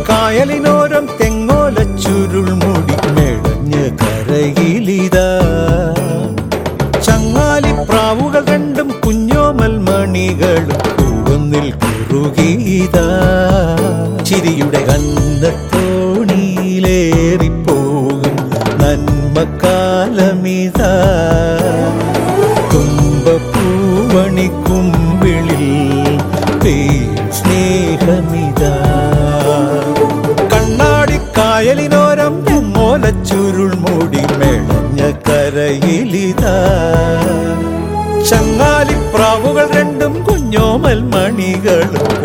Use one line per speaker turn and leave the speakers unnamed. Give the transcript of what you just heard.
കായലിനോരം തെങ്ങോല ചുരുൾ മുടി മെടഞ്ഞ കരയിലിതാ ചങ്ങാലി പ്രാവുകൾ രണ്ടും കുഞ്ഞോമൽ മണികളും പൂവന്നിൽ കുറുകീതാ ചിരിയുടെ കന്നത്തോണിയിലേറിപ്പോകും നന്മക്കാലമിതാ തുമ്പപ്പൂവണി കുമ്പിളിൽ പെയ്യും സ്നേഹമിതാ കണ്ണാടിക്കായലിനോരം മോലച്ചുരുൾ മൂടി മെളഞ്ഞ കരയിലിതാ ചങ്ങാലിപ്രാവുകൾ രണ്ടും കുഞ്ഞോമൽ മണികളും